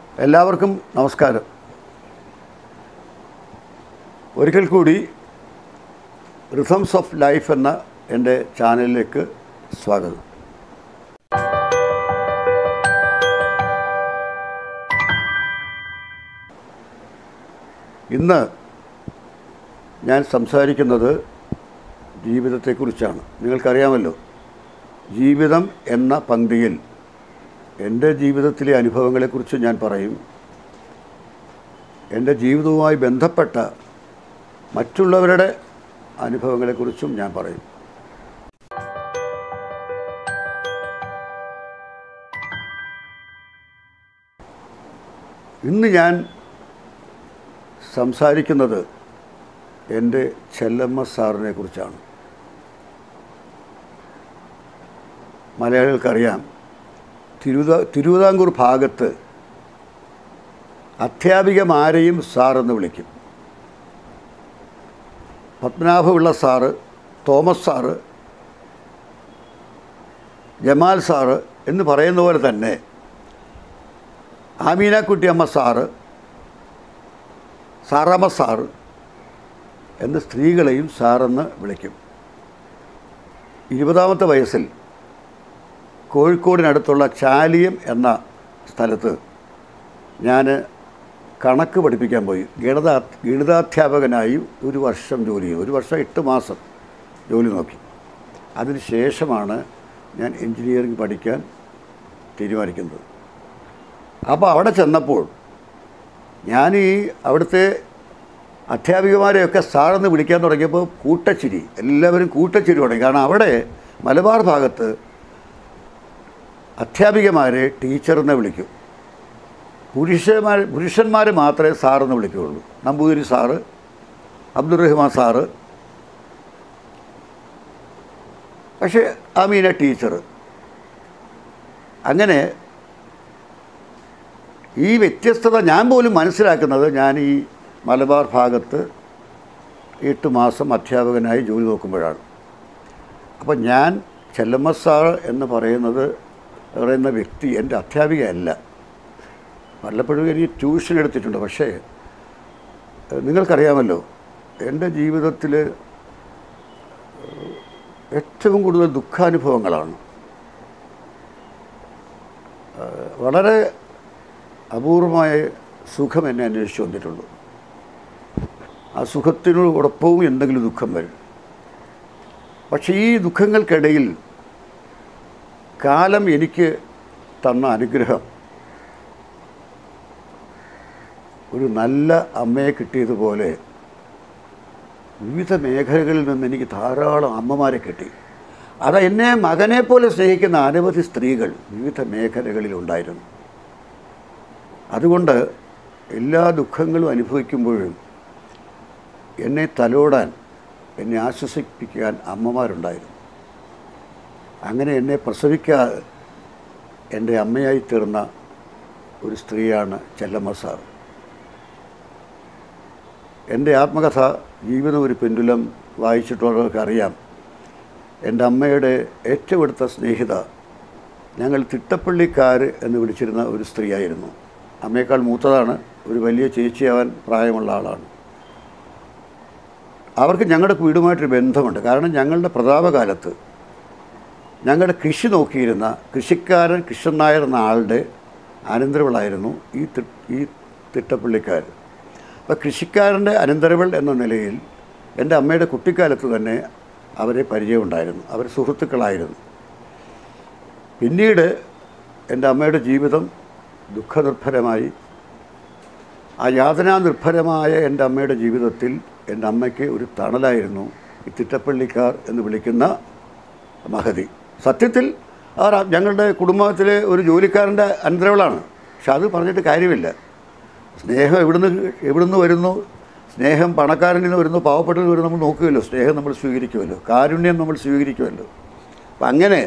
എല്ലാവർക്കും നമസ്കാരം ഒരിക്കൽ കൂടി റിഥംസ് ഓഫ് ലൈഫ് എന്ന എൻ്റെ ചാനലിലേക്ക് സ്വാഗതം ഇന്ന് ഞാൻ സംസാരിക്കുന്നത് ജീവിതത്തെക്കുറിച്ചാണ് നിങ്ങൾക്കറിയാമല്ലോ ജീവിതം എന്ന പങ്ക്തിയിൽ എൻ്റെ ജീവിതത്തിലെ അനുഭവങ്ങളെക്കുറിച്ച് ഞാൻ പറയും എൻ്റെ ജീവിതവുമായി ബന്ധപ്പെട്ട മറ്റുള്ളവരുടെ അനുഭവങ്ങളെക്കുറിച്ചും ഞാൻ പറയും ഇന്ന് ഞാൻ സംസാരിക്കുന്നത് എൻ്റെ ചെല്ലമ്മ സാറിനെ കുറിച്ചാണ് മലയാളികൾക്കറിയാം തിരുവിതാ തിരുവിതാംകൂർ ഭാഗത്ത് അധ്യാപികമാരെയും സാറെന്ന് വിളിക്കും Padmanabhapillai sir Thomas sir Jamal sir എന്ന് പറയുന്ന പോലെ തന്നെ ആമീനാക്കുട്ടിയമ്മ സാറ് സാറാമ്മ സാറ് എന്ന് സ്ത്രീകളെയും സാറെന്ന് വിളിക്കും ഇരുപതാമത്തെ വയസ്സിൽ കോഴിക്കോടിനടുത്തുള്ള ചാലിയം എന്ന സ്ഥലത്ത് ഞാൻ കണക്ക് പഠിപ്പിക്കാൻ പോയി ഗണിത ഗണിതാധ്യാപകനായി ഒരു വർഷം ജോലി ചെയ്തു ഒരു വർഷം എട്ട് മാസം ജോലി നോക്കി അതിന് ശേഷമാണ് ഞാൻ എൻജിനീയറിംഗ് പഠിക്കാൻ തീരുമാനിക്കുന്നത് അപ്പോൾ അവിടെ ചെന്നപ്പോൾ ഞാൻ ഈ അവിടുത്തെ അധ്യാപികമാരെയൊക്കെ സാറെന്ന് വിളിക്കാൻ തുടങ്ങിയപ്പോൾ കൂട്ടച്ചിരി എല്ലാവരും കൂട്ടച്ചിരി തുടങ്ങി കാരണം അവിടെ മലബാർ ഭാഗത്ത് അധ്യാപികമാരെ ടീച്ചറെന്ന് വിളിക്കും പുരുഷന്മാർ പുരുഷന്മാർ മാത്രമേ സാറെന്ന് വിളിക്കുകയുള്ളൂ നമ്പൂതിരി സാറ് അബ്ദുറഹ്മാൻ സാറ് പക്ഷേ അമീന ടീച്ചർ അങ്ങനെ ഈ വ്യത്യസ്തത ഞാൻ പോലും മനസ്സിലാക്കുന്നത് ഞാൻ ഈ മലബാർ ഭാഗത്ത് എട്ട് മാസം അധ്യാപകനായി ജോലി നോക്കുമ്പോഴാണ് അപ്പം ഞാൻ ചെല്ലമ്മ സാർ എന്ന് പറയുന്നത് പറയുന്ന വ്യക്തി എൻ്റെ അധ്യാപികയല്ല വല്ലപ്പോഴും എനിക്ക് ട്യൂഷൻ എടുത്തിട്ടുണ്ട് പക്ഷേ ഏഹ്, നിങ്ങൾക്കറിയാമല്ലോ എൻ്റെ ജീവിതത്തിൽ ഏറ്റവും കൂടുതൽ ദുഃഖാനുഭവങ്ങളാണ് ഏഹ്, വളരെ അപൂർവമായ സുഖം എന്നെ അന്വേഷിച്ച് വന്നിട്ടുള്ളൂ ആ സുഖത്തിനോടൊപ്പവും എന്തെങ്കിലും ദുഃഖം വരും പക്ഷേ ഈ ദുഃഖങ്ങൾക്കിടയിൽ കാലം എനിക്ക് തന്ന അനുഗ്രഹം ഒരു നല്ല അമ്മയെ കിട്ടിയതുപോലെ വിവിധ മേഖലകളിൽ നിന്ന് എനിക്ക് ധാരാളം അമ്മമാരെ കിട്ടി അത് എന്നെ മകനെ പോലെ സ്നേഹിക്കുന്ന അനവധി സ്ത്രീകൾ വിവിധ മേഖലകളിലുണ്ടായിരുന്നു അതുകൊണ്ട് എല്ലാ ദുഃഖങ്ങളും അനുഭവിക്കുമ്പോഴും എന്നെ തലോടാൻ എന്നെ ആശ്വസിപ്പിക്കാൻ അമ്മമാരുണ്ടായിരുന്നു അങ്ങനെ എന്നെ പ്രസവിക്കാതെ എൻ്റെ അമ്മയായി തീർന്ന ഒരു സ്ത്രീയാണ് ചെല്ലമ്മ സാർ എൻ്റെ ആത്മകഥ ജീവിതം ഒരു പെൻഡുലം വായിച്ചിട്ടുള്ളവർക്ക് അറിയാം എൻ്റെ അമ്മയുടെ ഏറ്റവും അടുത്ത സ്നേഹിത ഞങ്ങൾ തിട്ടപ്പള്ളിക്കാർ എന്ന് വിളിച്ചിരുന്ന ഒരു സ്ത്രീയായിരുന്നു അമ്മയേക്കാൾ മൂത്തതാണ് ഒരു വലിയ ചേച്ചിയാവാൻ പ്രായമുള്ള ആളാണ് അവർക്ക് ഞങ്ങളുടെ വീടുമായിട്ടൊരു ബന്ധമുണ്ട് കാരണം ഞങ്ങളുടെ പ്രതാപകാലത്ത് ഞങ്ങളുടെ കൃഷി നോക്കിയിരുന്ന കൃഷിക്കാരൻ കൃഷ്ണൻ നായർ എന്ന ആളുടെ അനന്തരവളായിരുന്നു ഈ തി ഈ തിട്ടപ്പള്ളിക്കാർ അപ്പോൾ കൃഷിക്കാരൻ്റെ അനന്തരവൾ എന്ന നിലയിൽ എൻ്റെ അമ്മയുടെ കുട്ടിക്കാലത്ത് തന്നെ അവരെ പരിചയമുണ്ടായിരുന്നു അവർ സുഹൃത്തുക്കളായിരുന്നു പിന്നീട് എൻ്റെ അമ്മയുടെ ജീവിതം ദുഃഖനിർഭരമായി ആ യാതനാ നിർഭരമായ എൻ്റെ അമ്മയുടെ ജീവിതത്തിൽ എൻ്റെ അമ്മയ്ക്ക് ഒരു തണലായിരുന്നു ഈ തിട്ടപ്പള്ളിക്കാർ എന്ന് വിളിക്കുന്ന മഹതി സത്യത്തിൽ അവർ ഞങ്ങളുടെ കുടുംബത്തിലെ ഒരു ജോലിക്കാരൻ്റെ അനന്തരവളാണ് പക്ഷെ അത് പറഞ്ഞിട്ട് കാര്യമില്ല സ്നേഹം എവിടുന്ന് എവിടുന്ന് വരുന്നു സ്നേഹം പണക്കാരനിൽ നിന്ന് വരുന്നു പാവപ്പെട്ടതിൽ നിന്ന് വരുന്നു നമ്മൾ നോക്കുമല്ലോ സ്നേഹം നമ്മൾ സ്വീകരിക്കുമല്ലോ കാരുണ്യം നമ്മൾ സ്വീകരിക്കുമല്ലോ അപ്പം അങ്ങനെ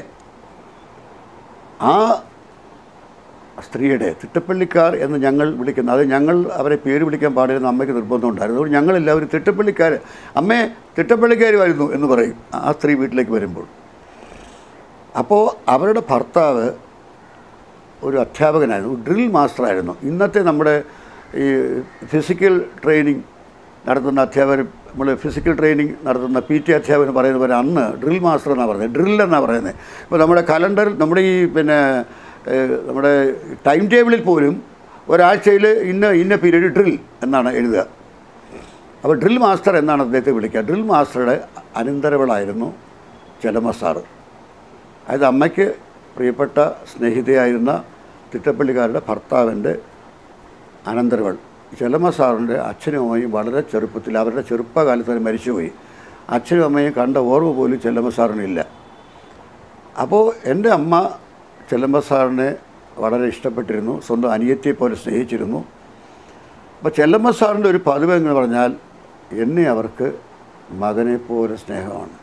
ആ സ്ത്രീയുടെ തിട്ടപ്പള്ളിക്കാർ എന്ന് ഞങ്ങൾ വിളിക്കുന്ന അത് ഞങ്ങൾ അവരെ പേര് വിളിക്കാൻ പാടില്ലെന്ന് അമ്മയ്ക്ക് നിർബന്ധമുണ്ടായിരുന്നു അതുകൊണ്ട് ഞങ്ങളെല്ലാവരും തിട്ടപ്പള്ളിക്കാർ അമ്മയെ തിട്ടപ്പള്ളിക്കാരുമായിരുന്നു എന്ന് പറയും ആ സ്ത്രീ വീട്ടിലേക്ക് വരുമ്പോൾ അപ്പോൾ അവരുടെ ഭർത്താവ് ഒരു അധ്യാപകനായിരുന്നു ഡ്രിൽ മാസ്റ്ററായിരുന്നു ഇന്നത്തെ നമ്മുടെ ഈ ഫിസിക്കൽ ട്രെയിനിങ് നടത്തുന്ന അധ്യാപകർ നമ്മൾ ഫിസിക്കൽ ട്രെയിനിങ് നടത്തുന്ന പി ടി അധ്യാപകൻ പറയുന്ന പോലെ അന്ന് ഡ്രിൽ മാസ്റ്റർ എന്നാണ് പറയുന്നത് ഡ്രിൽ എന്നാണ് പറയുന്നത് ഇപ്പോൾ നമ്മുടെ കലണ്ടറിൽ നമ്മുടെ ഈ പിന്നെ ഏഹ്, നമ്മുടെ ടൈം ടേബിളിൽ പോലും ഒരാഴ്ചയിൽ ഇന്ന ഇന്ന പീരീഡ് ഡ്രിൽ എന്നാണ് എഴുതുക അപ്പോൾ ഡ്രിൽ മാസ്റ്റർ എന്നാണ് അദ്ദേഹത്തെ വിളിക്കുക ഡ്രിൽ മാസ്റ്ററുടെ അനന്തരവളായിരുന്നു ചെലമ സാറ് അതായത് അമ്മയ്ക്ക് പ്രിയപ്പെട്ട സ്നേഹിതയായിരുന്ന തിട്ടപ്പള്ളിക്കാരുടെ ഭർത്താവിൻ്റെ അനന്തരവൾ ചെലമ സാറിൻ്റെ അച്ഛനും അമ്മയും വളരെ ചെറുപ്പത്തിൽ അവരുടെ ചെറുപ്പകാലത്ത് തന്നെ മരിച്ചുപോയി അച്ഛനും അമ്മയും കണ്ട ഓർമ്മ പോലും ചെല്ലമ്മ സാറിനില്ല അപ്പോൾ എൻ്റെ അമ്മ ചെല്ലമ്മ സാറിനെ വളരെ ഇഷ്ടപ്പെട്ടിരുന്നു സ്വന്തം അനിയത്തിയെ പോലെ സ്നേഹിച്ചിരുന്നു അപ്പോൾ ചെല്ലമ്മ സാറിൻ്റെ ഒരു പതിവ് എന്ന് പറഞ്ഞാൽ എന്നെ അവർക്ക് മകനെ പോലെ സ്നേഹമാണ്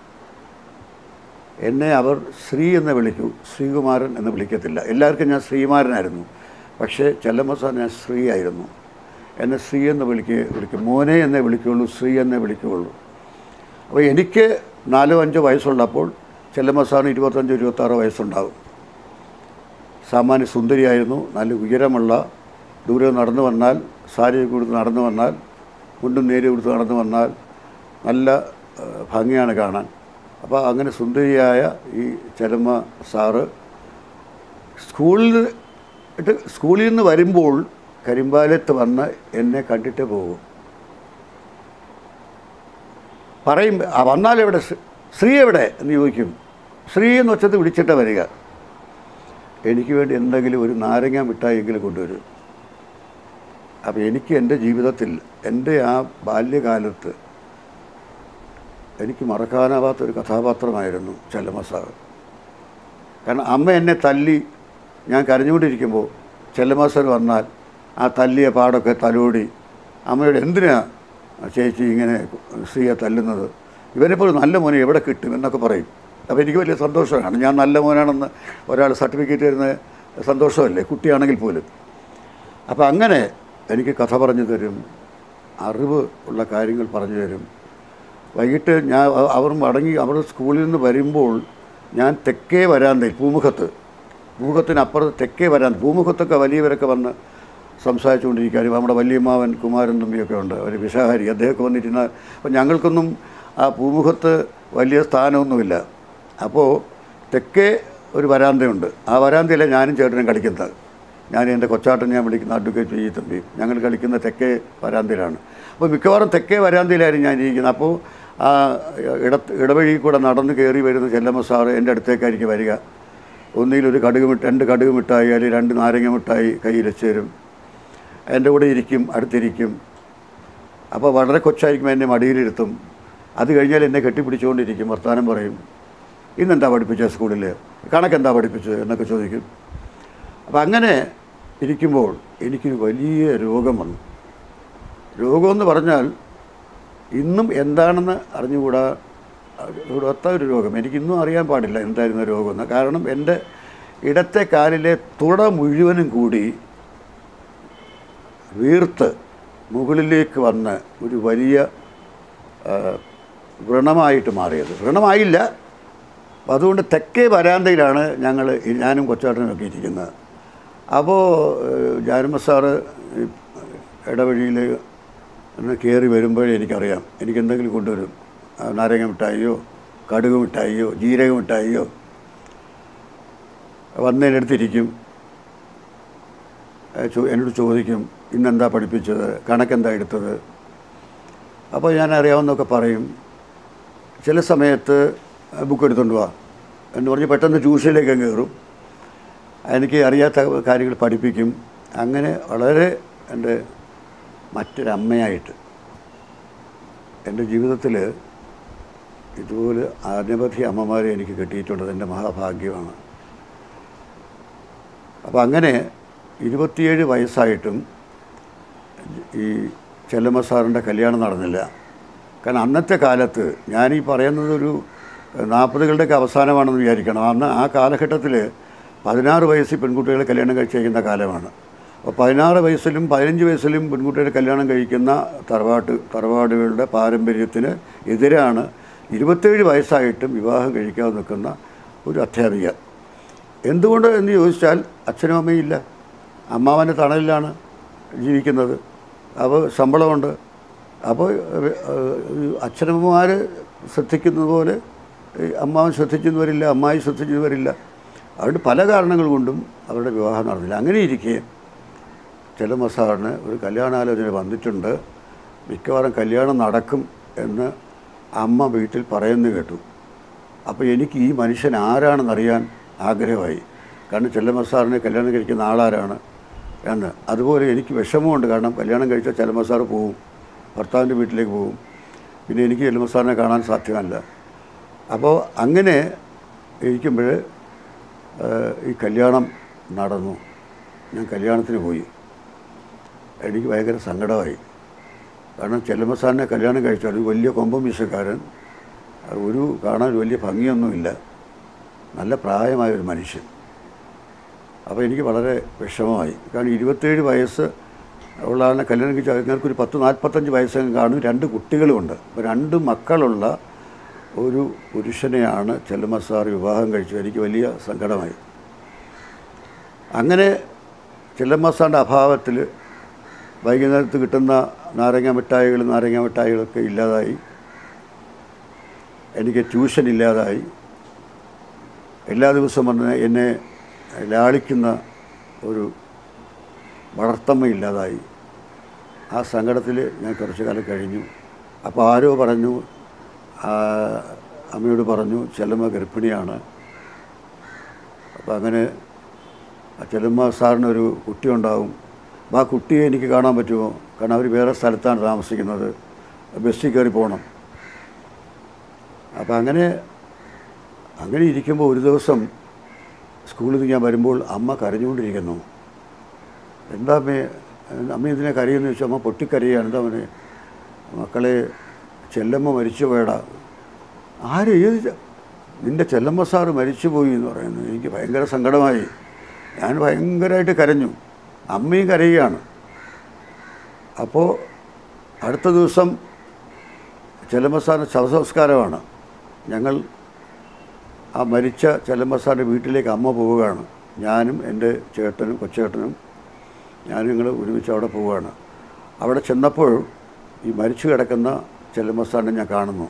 എന്നെ അവർ ശ്രീ എന്ന് വിളിക്കൂ ശ്രീകുമാരൻ എന്ന് വിളിക്കത്തില്ല എല്ലാവർക്കും ഞാൻ ശ്രീകുമാരനായിരുന്നു പക്ഷേ ചെല്ലമ്മ സാർ ഞാൻ ശ്രീ ആയിരുന്നു എന്നെ ശ്രീ എന്ന് വിളിക്കുക വിളിക്കും മോനെ എന്നേ വിളിക്കുകയുള്ളൂ ശ്രീ എന്നേ വിളിക്കുകയുള്ളൂ അപ്പോൾ എനിക്ക് നാലോ അഞ്ചോ വയസ്സുള്ളപ്പോൾ ചെല്ലമ്മ സാറിന് ഇരുപത്തഞ്ചോ ഇരുപത്താറോ വയസ്സുണ്ടാകും സാമാന്യ സുന്ദരിയായിരുന്നു നല്ല ഉയരമുള്ള ദൂരെ നടന്നു വന്നാൽ സാരി കൊടുത്ത് നടന്നു വന്നാൽ മുണ്ടും നേരി കൊടുത്ത് നടന്നു വന്നാൽ നല്ല ആ, ഭംഗിയാണ് കാണാൻ അപ്പോൾ അങ്ങനെ സുന്ദരിയായ ഈ ചെലമ്മ സാറ് സ്കൂളിൽ ഇട്ട് സ്കൂളിൽ നിന്ന് വരുമ്പോൾ കരിമ്പാലത്ത് വന്ന് എന്നെ കണ്ടിട്ട് പോകും പറയും "ആ, വന്നാൽ എവിടെ ശ്രീ- ശ്രീ എവിടെ എന്ന് ചോദിക്കും ശ്രീ എന്ന് വെച്ചത് വിളിച്ചിട്ട് വരിക എനിക്ക് വേണ്ടി എന്തെങ്കിലും ഒരു നാരങ്ങ മിഠായിയെങ്കിലും കൊണ്ടുവരും അപ്പോൾ എനിക്ക് എൻ്റെ ജീവിതത്തിൽ എൻ്റെ ആ ബാല്യകാലത്ത് എനിക്ക് മറക്കാനാവാത്ത ഒരു കഥാപാത്രമായിരുന്നു ചെല്ലമ്മ സാർ കാരണം അമ്മ എന്നെ തല്ലി ഞാൻ കരഞ്ഞുകൊണ്ടിരിക്കുമ്പോൾ ചെല്ലമ്മ സാർ വന്നാൽ ആ തല്ലിയ പാടൊക്കെ തലോടി അമ്മയോട് എന്തിനാ ചേച്ചി ഇങ്ങനെ സ്ത്രീയെ തല്ലുന്നത് ഇവനെപ്പോൾ നല്ല മോനെ എവിടെ കിട്ടും എന്നൊക്കെ പറയും അപ്പോൾ എനിക്ക് വലിയ സന്തോഷമാണ് ഞാൻ നല്ല മോനാണെന്ന് ഒരാൾ സർട്ടിഫിക്കറ്റ് തരുന്ന സന്തോഷമല്ലേ കുട്ടിയാണെങ്കിൽ പോലും അപ്പോൾ അങ്ങനെ എനിക്ക് കഥ പറഞ്ഞു തരും അറിവ് ഉള്ള കാര്യങ്ങൾ പറഞ്ഞു തരും വൈകിട്ട് ഞാൻ അ- അവർ മടങ്ങി അവർ സ്കൂളിൽ നിന്ന് വരുമ്പോൾ ഞാൻ തെക്കേ വരാന്തയിൽ പൂമുഖത്ത് പൂമുഖത്തിനപ്പുറത്ത് തെക്കേ വരാന്ത പൂമുഖത്തൊക്കെ വലിയവരൊക്കെ വന്ന് സംസാരിച്ചുകൊണ്ടിരിക്കാനും നമ്മുടെ വല്യമ്മാവൻ കുമാരൻ തമ്പിയൊക്കെ ഉണ്ട് ഒരു വിഷാഹാരി അദ്ദേഹമൊക്കെ വന്നിരുന്ന അപ്പോൾ ഞങ്ങൾക്കൊന്നും ആ പൂമുഖത്ത് വലിയ സ്ഥാനമൊന്നുമില്ല അപ്പോൾ തെക്കേ ഒരു വരാന്തയുണ്ട് ആ വരാന്തയിലെ ഞാനും ചേട്ടനും കളിക്കുന്നത് ഞാൻ എൻ്റെ കൊച്ചാട്ടൻ ഞാൻ വിളിക്കുന്ന അഡ്വക്കേറ്റ് പി തമ്പി ഞങ്ങൾ കളിക്കുന്ന തെക്കേ വരാന്തയിലാണ് അപ്പോൾ മിക്കവാറും തെക്കേ വരാന്തയിലായിരുന്നു ഞാൻ ഇരിക്കുന്നത് അപ്പോൾ ആ ഇട ഇടവഴി കൂടെ നടന്ന് കയറി വരുന്ന ചെല്ലമ്മ സാറ് എൻ്റെ അടുത്തേക്കായിരിക്കും വരിക ഒന്നിൽ ഒരു കടുക് മിഠ രണ്ട് കടുക് മിഠായി അല്ലെങ്കിൽ രണ്ട് നാരങ്ങ മിഠായി കയ്യിൽ വെച്ച് തരും എൻ്റെ കൂടെ ഇരിക്കും അടുത്തിരിക്കും അപ്പോൾ വളരെ കൊച്ചായിരിക്കും എന്നെ മടിയിലിരുത്തും അത് കഴിഞ്ഞാൽ എന്നെ കെട്ടിപ്പിടിച്ചുകൊണ്ടിരിക്കും വർത്തമാനം പറയും ഇന്നെന്താ പഠിപ്പിച്ചത് സ്കൂളിൽ കണക്കെന്താ പഠിപ്പിച്ചത് എന്നൊക്കെ ചോദിക്കും അപ്പം അങ്ങനെ ഇരിക്കുമ്പോൾ എനിക്കൊരു വലിയ രോഗം വന്നു രോഗമെന്ന് പറഞ്ഞാൽ ഇന്നും എന്താണെന്ന് അറിഞ്ഞുകൂടാ ഇവിടുത്തെ ഒരു രോഗം എനിക്കിന്നും അറിയാൻ പാടില്ല എന്തായിരുന്നു രോഗമെന്ന് കാരണം എൻ്റെ ഇടത്തെ കാലിലെ തുട മുഴുവനും കൂടി വീർത്ത് മുകളിലേക്ക് വന്ന് ഒരു വലിയ ആ, വ്രണമായിട്ട് മാറിയത് വ്രണമായില്ല അതുകൊണ്ട് തെക്കേ വരാന്തയിലാണ് ഞങ്ങൾ ഞാനും കൊച്ചാട്ടനും ഒക്കെ ഇരിക്കുന്നത് അപ്പോൾ ജാനമ്മ സാറ് ഈ ഇടവഴിയിൽ ഒന്ന് കയറി വരുമ്പോഴേ എനിക്കറിയാം എനിക്ക് എന്തെങ്കിലും കൊണ്ടുവരും ആ, നാരങ്ങ മിഠായിയോ കടുക് മിഠായിയോ ജീരക മിഠായിയോ വന്നതിനടുത്തിരിക്കും ഏ, ചോ- എന്നോട് ചോദിക്കും ഇന്നെന്താ പഠിപ്പിച്ചത് കണക്കെന്താ എടുത്തത് അപ്പോൾ ഞാൻ അറിയാവുന്നതൊക്കെ പറയും ചില സമയത്ത് ബുക്ക് എടുത്തുകൊണ്ട് വാ എന്ന് പറഞ്ഞ് പെട്ടെന്ന് ട്യൂഷനിലേക്ക് അങ്ങ് കയറും എനിക്ക് അറിയാത്ത കാര്യങ്ങൾ പഠിപ്പിക്കും അങ്ങനെ വളരെ എൻ്റെ മറ്റൊരമ്മയായിട്ട് എൻ്റെ ജീവിതത്തിൽ ഇതുപോലെ അനവധി അമ്മമാരെ എനിക്ക് കിട്ടിയിട്ടുള്ളത് എൻ്റെ മഹാഭാഗ്യമാണ് അപ്പോൾ അങ്ങനെ ഇരുപത്തിയേഴ് വയസ്സായിട്ടും ഈ ചെല്ലമ്മ സാറിൻ്റെ കല്യാണം നടന്നില്ല കാരണം അന്നത്തെ കാലത്ത് ഞാൻ ഈ പറയുന്നത് ഒരു നാൽപ്പതുകളുടെയൊക്കെ അവസാനമാണെന്ന് വിചാരിക്കണം അന്ന് ആ കാലഘട്ടത്തിൽ പതിനാറ് വയസ്സിൽ പെൺകുട്ടികളെ കല്യാണം കഴിച്ചേക്കുന്ന കാലമാണ് അപ്പോൾ പതിനാറ് വയസ്സിലും പതിനഞ്ച് വയസ്സിലും പെൺകുട്ടികളെ കല്യാണം കഴിക്കുന്ന തറവാട്ട് തറവാടുകളുടെ പാരമ്പര്യത്തിന് എതിരാണ് ഇരുപത്തേഴ് വയസ്സായിട്ടും വിവാഹം കഴിക്കാതെ നിൽക്കുന്ന ഒരു അധ്യാപിക എന്തുകൊണ്ട് എന്ന് ചോദിച്ചാൽ അച്ഛനും അമ്മയും ഇല്ല അമ്മാവൻ്റെ തണലിലാണ് ജീവിക്കുന്നത് അപ്പോൾ ശമ്പളമുണ്ട് അപ്പോൾ അച്ഛനമ്മമാർ ശ്രദ്ധിക്കുന്നത് പോലെ ഈ അമ്മാവൻ ശ്രദ്ധിച്ചെന്ന് വരില്ല അമ്മായി ശ്രദ്ധിച്ചെന്ന് വരില്ല അതുകൊണ്ട് പല കാരണങ്ങൾ കൊണ്ടും അവരുടെ വിവാഹം നടന്നില്ല അങ്ങനെ ഇരിക്കെ ചില മസാറിന് ഒരു കല്യാണാലോചന വന്നിട്ടുണ്ട് മിക്കവാറും കല്യാണം നടക്കും എന്ന് അമ്മ വീട്ടിൽ പറയുന്നു കേട്ടു അപ്പോൾ എനിക്ക് ഈ മനുഷ്യൻ ആരാണെന്നറിയാൻ ആഗ്രഹമായി കാരണം ചെല്ലമ്മ സാറിനെ കല്യാണം കഴിക്കുന്ന ആളാരാണ് എന്ന് അതുപോലെ എനിക്ക് വിഷമമുണ്ട് കാരണം കല്യാണം കഴിച്ചാൽ ചെല്ലമ്മ സാറ് പോവും ഭർത്താവിൻ്റെ വീട്ടിലേക്ക് പോവും പിന്നെ എനിക്ക് ചെല്ലമ്മ സാറിനെ കാണാൻ സാധ്യമല്ല അപ്പോൾ അങ്ങനെ ഇരിക്കുമ്പോൾ ഈ കല്യാണം നടന്നു ഞാൻ കല്യാണത്തിന് പോയി എനിക്ക് ഭയങ്കര സങ്കടമായി കാരണം ചെല്ലമ്മ സാറിനെ കല്യാണം കഴിച്ചാൽ ഒരു വലിയ കൊമ്പം വീശക്കാരൻ ഒരു കാണാൻ വലിയ ഭംഗിയൊന്നുമില്ല നല്ല പ്രായമായ ഒരു മനുഷ്യൻ അപ്പോൾ എനിക്ക് വളരെ വിഷമമായി കാരണം ഇരുപത്തേഴ് വയസ്സ് ഉള്ള ആളിനെ കല്യാണം കഴിച്ചാൽ ഞങ്ങൾക്കൊരു പത്ത് നാൽപ്പത്തഞ്ച് വയസ്സൊക്കെ കാണും രണ്ട് കുട്ടികളുമുണ്ട് അപ്പോൾ രണ്ട് മക്കളുള്ള ഒരു പുരുഷനെയാണ് ചെല്ലമ്മ സാർ വിവാഹം കഴിച്ചത് എനിക്ക് വലിയ സങ്കടമായി അങ്ങനെ ചെല്ലമ്മ സാറിൻ്റെ അഭാവത്തിൽ വൈകുന്നേരത്ത് കിട്ടുന്ന നാരങ്ങ മിഠായികൾ നാരങ്ങ മിഠായികളൊക്കെ ഇല്ലാതായി എനിക്ക് ട്യൂഷൻ ഇല്ലാതായി എല്ലാ ദിവസവും വന്ന് എന്നെ ലാളിക്കുന്ന ഒരു വളർത്തമ്മ ഇല്ലാതായി ആ സങ്കടത്തിൽ ഞാൻ കുറച്ച് കാലം കഴിഞ്ഞു അപ്പോൾ ആരോ പറഞ്ഞു ആ, അമ്മയോട് പറഞ്ഞു ചെല്ലമ്മ ഗർഭിണിയാണ് അപ്പോൾ അങ്ങനെ ആ ചെല്ലമ്മ സാറിനൊരു കുട്ടി ഉണ്ടാവും അപ്പോൾ ആ കുട്ടിയെ എനിക്ക് കാണാൻ പറ്റുമോ കാരണം അവർ വേറെ സ്ഥലത്താണ് താമസിക്കുന്നത് ബസ്സിൽ കയറി പോകണം അപ്പോൾ അങ്ങനെ അങ്ങനെ ഇരിക്കുമ്പോൾ ഒരു ദിവസം സ്കൂളിൽ നിന്ന് ഞാൻ വരുമ്പോൾ അമ്മ കരഞ്ഞുകൊണ്ടിരിക്കുന്നു എന്താ അമ്മേ അമ്മ ഇതിനെ കരയെന്ന് ചോദിച്ചു അമ്മ പൊട്ടിക്കരയാണ് എന്താ അവനെ മക്കളെ ചെല്ലമ്മ മരിച്ചു പോയടാ ആര് ഏത് ചെ- നിൻ്റെ ചെല്ലമ്മ സാറ് മരിച്ചുപോയി എന്ന് പറയുന്നു എനിക്ക് ഭയങ്കര സങ്കടമായി ഞാൻ ഭയങ്കരമായിട്ട് കരഞ്ഞു അമ്മയും കരയുകയാണ് അപ്പോൾ അടുത്ത ദിവസം ചെല്ലമ്മ സാറിന് ശവസംസ്കാരമാണ് ഞങ്ങൾ ആ മരിച്ച ചെല്ലമ്മ സാറിൻ്റെ വീട്ടിലേക്ക് അമ്മ പോവുകയാണ് ഞാനും എൻ്റെ ചേട്ടനും കൊച്ചേട്ടനും ഞാനും ഞങ്ങൾ ഒരുമിച്ച് അവിടെ പോവുകയാണ് അവിടെ ചെന്നപ്പോൾ ഈ മരിച്ചു കിടക്കുന്ന ചെല്ലമ്മ സാറിനെ ഞാൻ കാണുന്നു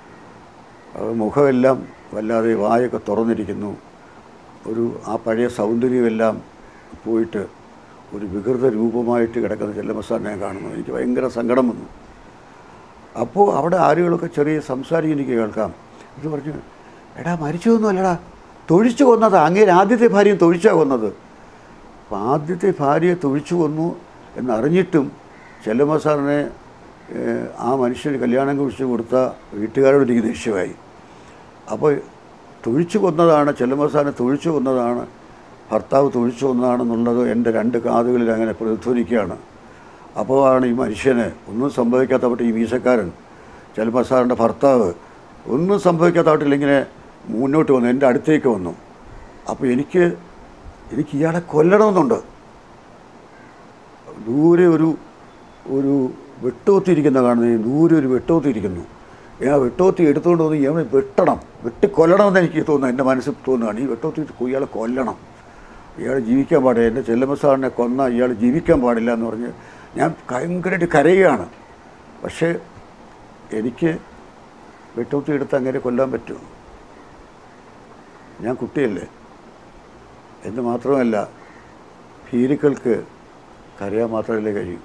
അത് മുഖമെല്ലാം വല്ലാതെ വായൊക്കെ തുറന്നിരിക്കുന്നു ഒരു ആ പഴയ സൗന്ദര്യമെല്ലാം പോയിട്ട് ഒരു വികൃത രൂപമായിട്ട് കിടക്കുന്ന ചെല്ലമ്മ സാറിനെ ഞാൻ കാണുന്നു എനിക്ക് ഭയങ്കര സങ്കടം വന്നു അപ്പോൾ അവിടെ ആരുകളൊക്കെ ചെറിയ സംസാരിക്കും എനിക്ക് കേൾക്കാം ഇത് പറഞ്ഞു എടാ മരിച്ചതൊന്നും അല്ലടാ തൊഴിച്ചു കൊന്നത് അങ്ങേര് ആദ്യത്തെ ഭാര്യയും തൊഴിച്ചാണ് കൊന്നത് അപ്പം ആദ്യത്തെ ഭാര്യയെ തൊഴിച്ചു കൊന്നു എന്നറിഞ്ഞിട്ടും ചെല്ലമ്മ സാറിനെ ഏഹ്, ആ മനുഷ്യന് കല്യാണം കഴിച്ച് കൊടുത്ത വീട്ടുകാരോട് എനിക്ക് ദേഷ്യമായി അപ്പോൾ തൊഴിച്ചു കൊന്നതാണ് ചെല്ലമ്മ സാറിനെ തൊഴിച്ചു കൊന്നതാണ് ഭർത്താവ് തൊഴിച്ചു കൊന്നതാണെന്നുള്ളത് എൻ്റെ രണ്ട് കാതുകളിൽ അങ്ങനെ പ്രതിധ്വനിക്കുകയാണ് അപ്പോൾ ആണ് ഈ മനുഷ്യന് ഒന്നും സംഭവിക്കാത്തവട്ട് ഈ വീശക്കാരൻ ചെല്ലമ്മ സാറിൻ്റെ ഭർത്താവ് ഒന്നും സംഭവിക്കാത്തവട്ടിൽ ഇങ്ങനെ മുന്നോട്ട് വന്നു എൻ്റെ അടുത്തേക്ക് വന്നു അപ്പോൾ എനിക്ക് എനിക്ക് ഇയാളെ കൊല്ലണമെന്നുണ്ട് ദൂരെ ഒരു ഒരു വെട്ടോത്തിരിക്കുന്ന കാണുന്നത് ദൂരെ ഒരു വെട്ടോത്തിരിക്കുന്നു ആ വെട്ടോത്തി എടുത്തുകൊണ്ട് വന്ന് ഇയാളെ വെട്ടണം വെട്ടിക്കൊല്ലണമെന്ന് എനിക്ക് തോന്നുന്നു എൻ്റെ മനസ്സിൽ തോന്നുകയാണ് ഈ വെട്ടോത്തി ഇയാളെ കൊല്ലണം ഇയാൾ ജീവിക്കാൻ പാടില്ല എൻ്റെ ചെല്ലമ്മ സാറിനെ കൊന്ന ഇയാൾ ജീവിക്കാൻ പാടില്ല എന്ന് പറഞ്ഞ് ഞാൻ ഭയങ്കരമായിട്ട് കരയുകയാണ് പക്ഷേ എനിക്ക് വെട്ടോത്തി എടുത്ത് അങ്ങനെ കൊല്ലാൻ പറ്റുമോ ഞാൻ കുട്ടിയല്ലേ എന്ന് മാത്രമല്ല ഭീരുക്കൾക്ക് കരയാൻ മാത്രമല്ലേ കഴിയൂ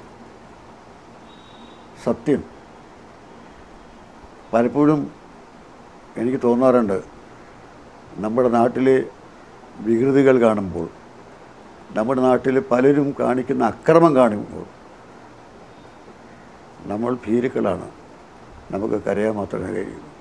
സത്യം പലപ്പോഴും എനിക്ക് തോന്നാറുണ്ട് നമ്മുടെ നാട്ടിലെ വികൃതികൾ കാണുമ്പോൾ നമ്മുടെ നാട്ടിൽ പലരും കാണിക്കുന്ന അക്രമം കാണുമ്പോൾ നമ്മൾ ഭീരുക്കളാണ് നമുക്ക് കരയാൻ മാത്രമേ കഴിയൂ